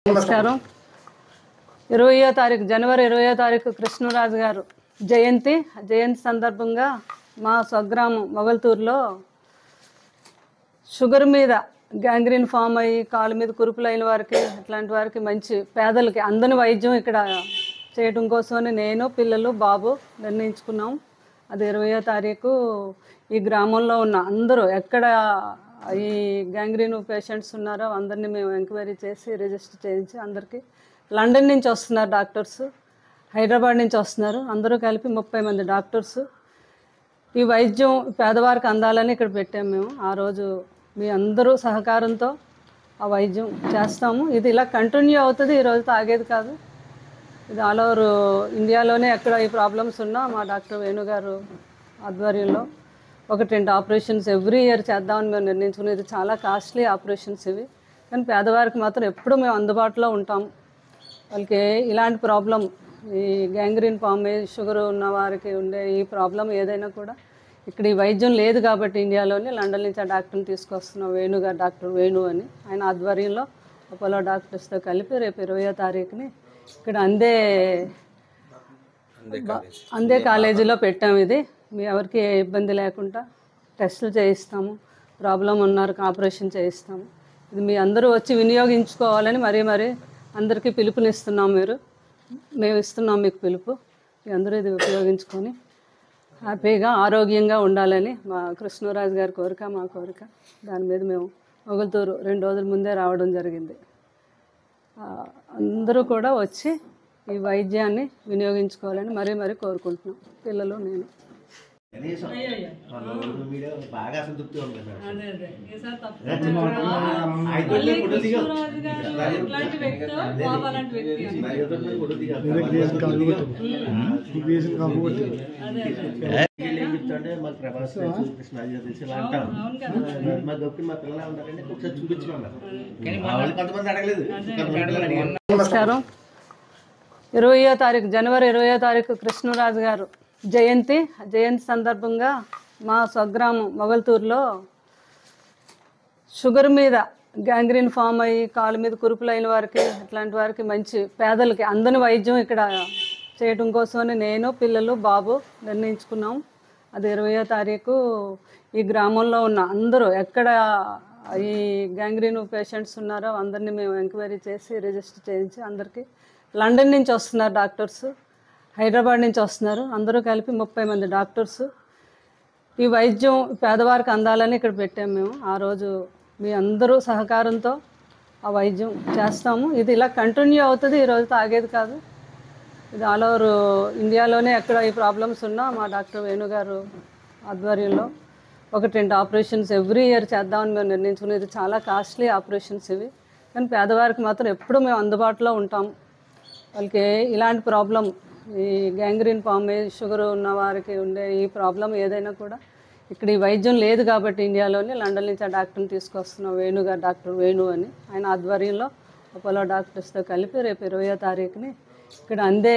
నమస్కారం ఇరవయో తారీఖు జనవరి ఇరవయో తారీఖు కృష్ణరాజు గారు జయంతి జయంతి సందర్భంగా మా స్వగ్రామం మొగల్తూరులో షుగర్ మీద గ్యాంగ్రీన్ ఫామ్ అయ్యి కాళ్ళ మీద కురుపులైన వారికి అట్లాంటి వారికి మంచి పేదలకి అందని వైద్యం ఇక్కడ చేయడం కోసమని నేను పిల్లలు బాబు నిర్ణయించుకున్నాం అది ఇరవయో తారీఖు ఈ గ్రామంలో ఉన్న అందరూ ఎక్కడ ఈ గ్యాంగ్రీన్ పేషెంట్స్ ఉన్నారో అందరినీ మేము ఎంక్వైరీ చేసి రిజిస్టర్ చేయించి అందరికీ లండన్ నుంచి వస్తున్నారు డాక్టర్స్ హైదరాబాద్ నుంచి వస్తున్నారు అందరూ కలిపి ముప్పై మంది డాక్టర్స్ ఈ వైద్యం పేదవారికి అందాలని ఇక్కడ పెట్టాము మేము ఆ రోజు మీ అందరూ సహకారంతో ఆ వైద్యం చేస్తాము ఇది ఇలా కంటిన్యూ అవుతుంది ఈ రోజు తాగేది కాదు ఇది ఆల్ ఓవర్ ఇండియాలోనే ఎక్కడ ఈ ప్రాబ్లమ్స్ ఉన్నా మా డాక్టర్ వేణు గారు ఆధ్వర్యంలో ఒకటి రెండు ఆపరేషన్స్ ఎవ్రీ ఇయర్ చేద్దామని మేము నిర్ణయించుకునేది చాలా కాస్ట్లీ ఆపరేషన్స్ ఇవి కానీ పేదవారికి మాత్రం ఎప్పుడు మేము అందుబాటులో ఉంటాం వాళ్ళకి ఇలాంటి ప్రాబ్లం ఈ గ్యాంగ్రీన్ పామ్ షుగర్ ఉన్న వారికి ఉండే ఈ ప్రాబ్లం ఏదైనా కూడా ఇక్కడ ఈ వైద్యం లేదు కాబట్టి ఇండియాలోనే లండన్ నుంచి ఆ డాక్టర్ని తీసుకొస్తున్నాం వేణు గారు డాక్టర్ వేణు అని ఆయన ఆధ్వర్యంలో అపోలో డాక్టర్స్తో కలిపి రేపు ఇరవయో తారీఖుని ఇక్కడ అందే అందే కాలేజీలో పెట్టాము ఇది మీ ఎవరికి ఏ ఇబ్బంది లేకుండా టెస్టులు చేయిస్తాము ప్రాబ్లం ఉన్నారు ఆపరేషన్ చేయిస్తాము ఇది మీ అందరూ వచ్చి వినియోగించుకోవాలని మరీ మరీ అందరికీ పిలుపునిస్తున్నాం మీరు మేము ఇస్తున్నాం మీకు పిలుపు మీ అందరూ ఇది ఉపయోగించుకొని హ్యాపీగా ఆరోగ్యంగా ఉండాలని మా కృష్ణరాజు గారి కోరిక మా కోరిక దాని మీద మేము మొగల్తూరు రెండు రోజుల ముందే రావడం జరిగింది ఆ, అందరూ కూడా వచ్చి ఈ వైద్యాన్ని వినియోగించుకోవాలని మరీ మరీ కోరుకుంటున్నాం పిల్లలు నేను కనీసం మన ఊరు మీద బాగా అసంతృప్తి ఉంది మేడం. అదే అదే ఈసారి తప్ప ఐదు వందలు ఫోటో దిగాం. ఇట్లాంటి వ్యక్తి బాబు అలాంటి వ్యక్తి ఐదు వందలు ఫోటో దిగాం. అదే అదే వీళ్ళు ఏం చెప్తారంటే మాకు ప్రభాస్ తెలుసు, కృష్ణాజీ తెలుసు ఇలా అంటాం మా గొప్పకి మా పిల్లలు ఉన్నారంటే ఒకసారి చూపించమన్నారు మా వాళ్ళు కొంతమంది అడగలేదు కొంతమంది అడిగారు. నమస్కారం ఇరవయో తారీఖు జనవరి ఇరవయో తారీఖు కృష్ణరాజు గారు జయంతి జయంతి సందర్భంగా మా స్వగ్రామం మొగల్తూరులో షుగర్ మీద గ్యాంగ్రీన్ ఫామ్ అయ్యి కాళ్ళ మీద కురుపులైన వారికి అట్లాంటి వారికి మంచి పేదలకి అందని వైద్యం ఇక్కడ చేయడం కోసమని నేను పిల్లలు బాబు నిర్ణయించుకున్నాం అది ఇరవయో తారీఖు ఈ గ్రామంలో ఉన్న అందరూ ఎక్కడ ఈ గ్యాంగ్రీన్ పేషెంట్స్ ఉన్నారో అందరినీ మేము ఎంక్వైరీ చేసి రిజిస్టర్ చేయించి అందరికీ లండన్ నుంచి వస్తున్నారు డాక్టర్స్ హైదరాబాద్ నుంచి వస్తున్నారు అందరూ కలిపి ముప్పై మంది డాక్టర్స్ ఈ వైద్యం పేదవారికి అందాలని ఇక్కడ పెట్టాము మేము ఆ రోజు మీ అందరూ సహకారంతో ఆ వైద్యం చేస్తాము ఇది ఇలా కంటిన్యూ అవుతుంది ఈ రోజు తాగేది కాదు ఇది ఆల్ ఓవర్ ఇండియాలోనే ఎక్కడ ఈ ప్రాబ్లమ్స్ ఉన్నా మా డాక్టర్ వేణు గారు ఆధ్వర్యంలో ఒకటి రెండు ఆపరేషన్స్ ఎవ్రీ ఇయర్ చేద్దామని మేము నిర్ణయించుకునేది చాలా కాస్ట్లీ ఆపరేషన్స్ ఇవి కానీ పేదవారికి మాత్రం ఎప్పుడు మేము అందుబాటులో ఉంటాం వాళ్ళకి ఇలాంటి ప్రాబ్లం ఈ గ్యాంగ్రీన్ పామ్ షుగర్ ఉన్న వారికి ఉండే ఈ ప్రాబ్లం ఏదైనా కూడా ఇక్కడ ఈ వైద్యం లేదు కాబట్టి ఇండియాలోనే లండన్ నుంచి ఆ డాక్టర్ని తీసుకొస్తున్నాం వేణు గారు డాక్టర్ వేణు అని ఆయన ఆధ్వర్యంలో అపోలో డాక్టర్స్తో కలిపి రేపు ఇరవయో తారీఖుని ఇక్కడ అందే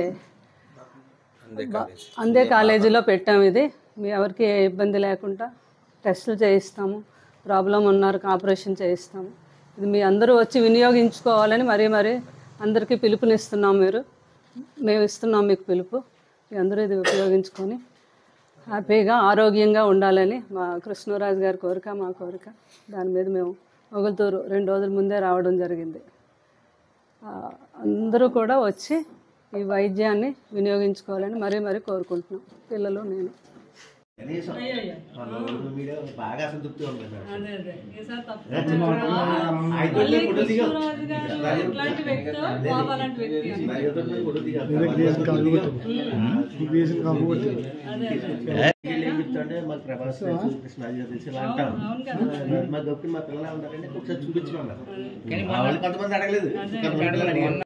అందే కాలేజీలో పెట్టాము ఇది మీ ఎవరికి ఏ ఇబ్బంది లేకుండా టెస్టులు చేయిస్తాము ప్రాబ్లం ఉన్నారు ఆపరేషన్ చేయిస్తాము ఇది మీ అందరూ వచ్చి వినియోగించుకోవాలని మరీ మరీ అందరికీ పిలుపునిస్తున్నాం మీరు మేము ఇస్తున్నాం మీకు పిలుపు మీ అందరూ ఇది ఉపయోగించుకొని హ్యాపీగా ఆరోగ్యంగా ఉండాలని మా కృష్ణరాజు గారి కోరిక మా కోరిక దాని మీద మేము మొగల్తూరు రెండు రోజుల ముందే రావడం జరిగింది ఆ, అందరూ కూడా వచ్చి ఈ వైద్యాన్ని వినియోగించుకోవాలని మరీ మరీ కోరుకుంటున్నాం పిల్లలు నేను కనీసం మన ఊరు మీద బాగా అసంతృప్తి ఉంది మేడం. అదే అదే ఈసారి తప్ప ఐదు వందలు ఫోటో దిగాం. ఇట్లాంటి వ్యక్తి బాబు అలాంటి వ్యక్తి ఐదు వందలు ఫోటో దిగాం. అదే అదే వీళ్ళు ఏం చెప్తారంటే మాకు ప్రభాస్ తెలుసు, కృష్ణాజీ తెలుసు ఇలా అంటాం మా గొప్పకి మా పిల్లలు ఉన్నారంటే ఒకసారి చూపించమన్నారు మా వాళ్ళు కొంతమంది అడగలేదు కొంతమంది అడిగారు.